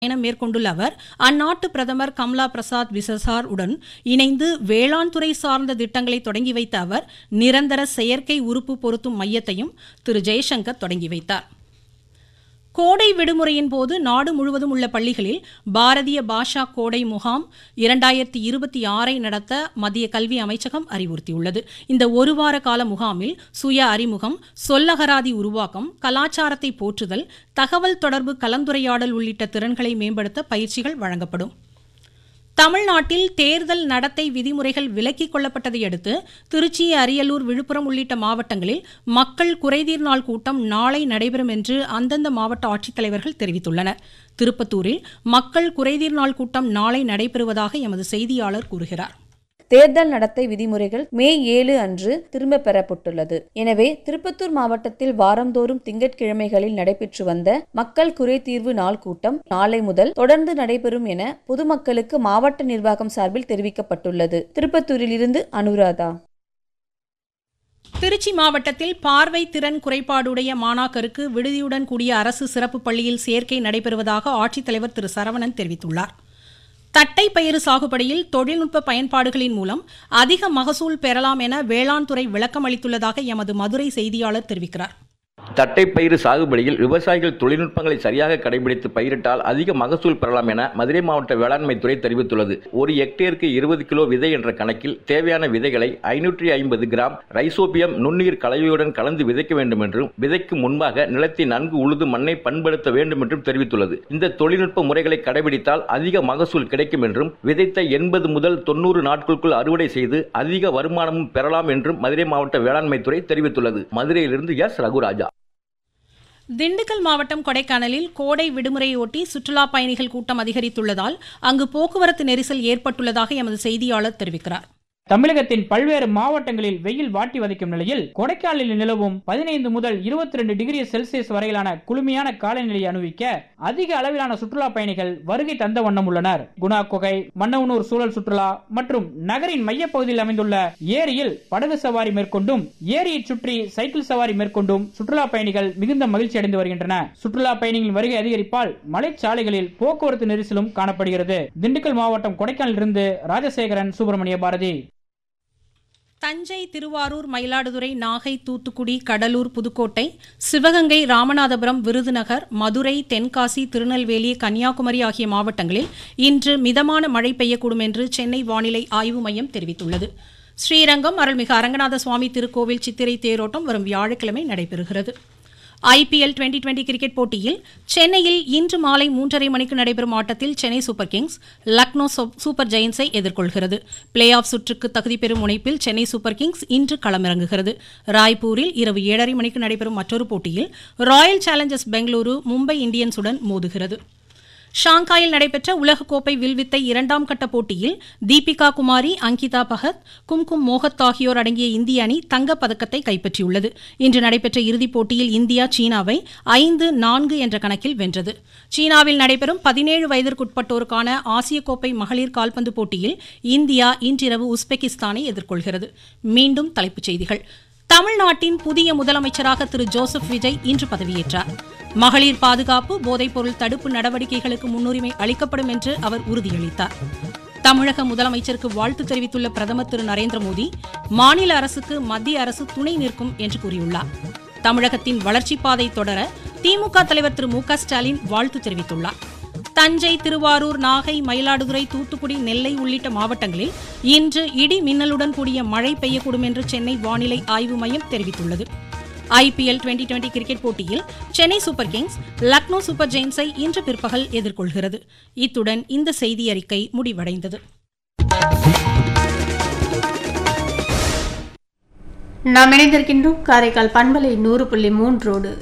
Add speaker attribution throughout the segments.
Speaker 1: பயணம் மேற்கொண்டுள்ள அவர் அந்நாட்டு பிரதமர் கம்லா பிரசாத் விசசார் உடன் இணைந்து வேளாண் துறை சார்ந்த திட்டங்களை தொடங்கி வைத்த அவர் நிரந்தர செயற்கை உறுப்பு பொருத்தும் மையத்தையும் திரு ஜெய்சங்கர் தொடங்கி வைத்தார் கோடை விடுமுறையின் போது நாடு முழுவதும் உள்ள பள்ளிகளில் பாரதிய பாஷா கோடை முகாம் இரண்டாயிரத்தி இருபத்தி ஆறை நடத்த மத்திய கல்வி அமைச்சகம் அறிவுறுத்தியுள்ளது இந்த ஒரு வார கால முகாமில் சுய அறிமுகம் சொல்லகராதி உருவாக்கம் கலாச்சாரத்தை போற்றுதல் தகவல் தொடர்பு கலந்துரையாடல் உள்ளிட்ட திறன்களை மேம்படுத்த பயிற்சிகள் வழங்கப்படும் தமிழ்நாட்டில் தேர்தல் நடத்தை விதிமுறைகள் விலக்கிக் கொள்ளப்பட்டதை அடுத்து திருச்சி அரியலூர் விழுப்புரம் உள்ளிட்ட மாவட்டங்களில் மக்கள் குறைதீர் நாள் கூட்டம் நாளை நடைபெறும் என்று அந்தந்த மாவட்ட ஆட்சித்தலைவர்கள் தெரிவித்துள்ளனர் திருப்பத்தூரில் மக்கள் குறைதீர் நாள் கூட்டம் நாளை நடைபெறுவதாக எமது செய்தியாளர் கூறுகிறார்
Speaker 2: தேர்தல் நடத்தை விதிமுறைகள் மே ஏழு அன்று திரும்ப பெறப்பட்டுள்ளது எனவே திருப்பத்தூர் மாவட்டத்தில் வாரந்தோறும் திங்கட்கிழமைகளில் நடைபெற்று வந்த மக்கள் குறைதீர்வு நாள் கூட்டம் நாளை முதல் தொடர்ந்து நடைபெறும் என பொதுமக்களுக்கு மாவட்ட நிர்வாகம் சார்பில் தெரிவிக்கப்பட்டுள்ளது திருப்பத்தூரில் இருந்து அனுராதா
Speaker 1: திருச்சி மாவட்டத்தில் பார்வை திறன் குறைபாடுடைய மாணாக்கருக்கு விடுதியுடன் கூடிய அரசு சிறப்பு பள்ளியில் சேர்க்கை நடைபெறுவதாக ஆட்சித்தலைவர் திரு சரவணன் தெரிவித்துள்ளார் தட்டை பயிறு சாகுபடியில் தொழில்நுட்ப பயன்பாடுகளின் மூலம் அதிக மகசூல் பெறலாம் என வேளாண் துறை விளக்கம் அளித்துள்ளதாக எமது மதுரை செய்தியாளர் தெரிவிக்கிறார்
Speaker 3: தட்டைப்பயிறு சாகுபடியில் விவசாயிகள் தொழில்நுட்பங்களை சரியாக கடைபிடித்து பயிரிட்டால் அதிக மகசூல் பெறலாம் என மதுரை மாவட்ட வேளாண்மை துறை தெரிவித்துள்ளது ஒரு ஹெக்டேருக்கு இருபது கிலோ விதை என்ற கணக்கில் தேவையான விதைகளை ஐநூற்றி ஐம்பது கிராம் ரைசோபியம் நுண்ணீர் கலவையுடன் கலந்து விதைக்க வேண்டும் என்றும் விதைக்கு முன்பாக நிலத்தை நன்கு உழுது மண்ணை பண்படுத்த வேண்டும் என்றும் தெரிவித்துள்ளது இந்த தொழில்நுட்ப முறைகளை கடைபிடித்தால் அதிக மகசூல் கிடைக்கும் என்றும் விதைத்த எண்பது முதல் தொண்ணூறு நாட்களுக்குள் அறுவடை செய்து அதிக வருமானமும் பெறலாம் என்றும் மதுரை மாவட்ட வேளாண்மை துறை தெரிவித்துள்ளது மதுரையிலிருந்து எஸ் ரகுராஜா
Speaker 1: திண்டுக்கல் மாவட்டம் கொடைக்கானலில் கோடை விடுமுறையொட்டி சுற்றுலா பயணிகள் கூட்டம் அதிகரித்துள்ளதால் அங்கு போக்குவரத்து நெரிசல் ஏற்பட்டுள்ளதாக எமது செய்தியாளர் தெரிவிக்கிறார்
Speaker 4: தமிழகத்தின் பல்வேறு மாவட்டங்களில் வெயில் வாட்டி வதைக்கும் நிலையில் கொடைக்கானலில் நிலவும் பதினைந்து முதல் இருபத்தி ரெண்டு டிகிரி செல்சியஸ் வரையிலான குளுமையான காலநிலையை அனுபவிக்க அதிக அளவிலான சுற்றுலா பயணிகள் வருகை தந்த வண்ணம் உள்ளனர் குணா குகை மன்னவனூர் சூழல் சுற்றுலா மற்றும் நகரின் மையப்பகுதியில் அமைந்துள்ள ஏரியில் படகு சவாரி மேற்கொண்டும் ஏரியை சுற்றி சைக்கிள் சவாரி மேற்கொண்டும் சுற்றுலா பயணிகள் மிகுந்த மகிழ்ச்சி அடைந்து வருகின்றன சுற்றுலா பயணிகளின் வருகை அதிகரிப்பால் மலைச்சாலைகளில் போக்குவரத்து நெரிசலும் காணப்படுகிறது திண்டுக்கல் மாவட்டம் கொடைக்கானலிலிருந்து ராஜசேகரன் சுப்பிரமணிய பாரதி
Speaker 1: தஞ்சை திருவாரூர் மயிலாடுதுறை நாகை தூத்துக்குடி கடலூர் புதுக்கோட்டை சிவகங்கை ராமநாதபுரம் விருதுநகர் மதுரை தென்காசி திருநெல்வேலி கன்னியாகுமரி ஆகிய மாவட்டங்களில் இன்று மிதமான மழை பெய்யக்கூடும் என்று சென்னை வானிலை ஆய்வு மையம் தெரிவித்துள்ளது ஸ்ரீரங்கம் அருள்மிகு அரங்கநாத சுவாமி திருக்கோவில் சித்திரை தேரோட்டம் வரும் வியாழக்கிழமை நடைபெறுகிறது ஐபிஎல் டுவெண்டி டுவெண்டி கிரிக்கெட் போட்டியில் சென்னையில் இன்று மாலை மூன்றரை மணிக்கு நடைபெறும் ஆட்டத்தில் Chennai super kings Lucknow super ஜெயின்ஸை எதிர்கொள்கிறது பிளே ஆஃப் சுற்றுக்கு தகுதி பெறும் முனைப்பில் சென்னை சூப்பர் கிங்ஸ் இன்று களமிறங்குகிறது ராய்ப்பூரில் இரவு ஏழரை மணிக்கு நடைபெறும் மற்றொரு போட்டியில் ராயல் சேலஞ்சர்ஸ் பெங்களூரு மும்பை இந்தியன்ஸுடன் மோதுகிறது ஷாங்காயில் நடைபெற்ற உலகக்கோப்பை வில்வித்தை இரண்டாம் கட்ட போட்டியில் தீபிகா குமாரி அங்கிதா பகத் கும்கும் மோகத் ஆகியோர் அடங்கிய இந்திய அணி தங்கப் பதக்கத்தை கைப்பற்றியுள்ளது இன்று நடைபெற்ற இறுதிப் போட்டியில் இந்தியா சீனாவை ஐந்து நான்கு என்ற கணக்கில் வென்றது சீனாவில் நடைபெறும் பதினேழு வயதிற்குட்பட்டோருக்கான ஆசிய கோப்பை மகளிர் கால்பந்து போட்டியில் இந்தியா இன்றிரவு உஸ்பெகிஸ்தானை எதிர்கொள்கிறது மீண்டும் தலைப்புச் செய்திகள் தமிழ்நாட்டின் புதிய முதலமைச்சராக திரு ஜோசப் விஜய் இன்று பதவியேற்றார் மகளிர் பாதுகாப்பு போதைப்பொருள் தடுப்பு நடவடிக்கைகளுக்கு முன்னுரிமை அளிக்கப்படும் என்று அவர் உறுதியளித்தார் தமிழக முதலமைச்சருக்கு வாழ்த்து தெரிவித்துள்ள பிரதமர் திரு நரேந்திர மோடி மாநில அரசுக்கு மத்திய அரசு துணை நிற்கும் என்று கூறியுள்ளார் தமிழகத்தின் வளர்ச்சிப் பாதை தொடர திமுக தலைவர் திரு மு க ஸ்டாலின் வாழ்த்து தெரிவித்துள்ளார் தஞ்சை திருவாரூர் நாகை மயிலாடுதுறை தூத்துக்குடி நெல்லை உள்ளிட்ட மாவட்டங்களில் இன்று இடி மின்னலுடன் கூடிய மழை பெய்யக்கூடும் என்று சென்னை வானிலை ஆய்வு மையம் தெரிவித்துள்ளது ஐபிஎல் டுவெண்டி டுவெண்டி கிரிக்கெட் போட்டியில் Chennai super kings Lucknow super ஜெயின்ஸை இன்று பிற்பகல் எதிர்கொள்கிறது இத்துடன் இந்த செய்தி அறிக்கை முடிவடைந்தது
Speaker 5: நாம் இணைந்திருக்கின்றோம் காரைக்கால் பண்பலை நூறு புள்ளி மூன்றோடு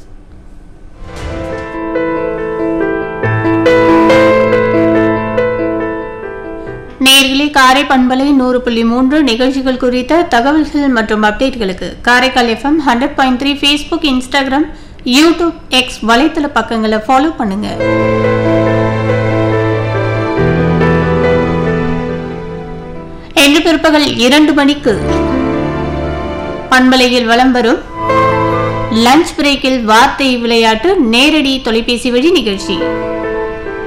Speaker 5: நேர்களே காரை பண்பலை நூறு புள்ளி மூன்று நிகழ்ச்சிகள் குறித்த தகவல்கள் மற்றும் அப்டேட்களுக்கு Karaikal FM hundred point three Facebook Instagram YouTube X வலைத்தள பக்கங்களை ஃபாலோ பண்ணுங்க இன்று பிற்பகல் இரண்டு மணிக்கு பண்பலையில் வலம் வரும் லஞ்ச் பிரேக்கில் வார்த்தை விளையாட்டு நேரடி தொலைபேசி வழி நிகழ்ச்சி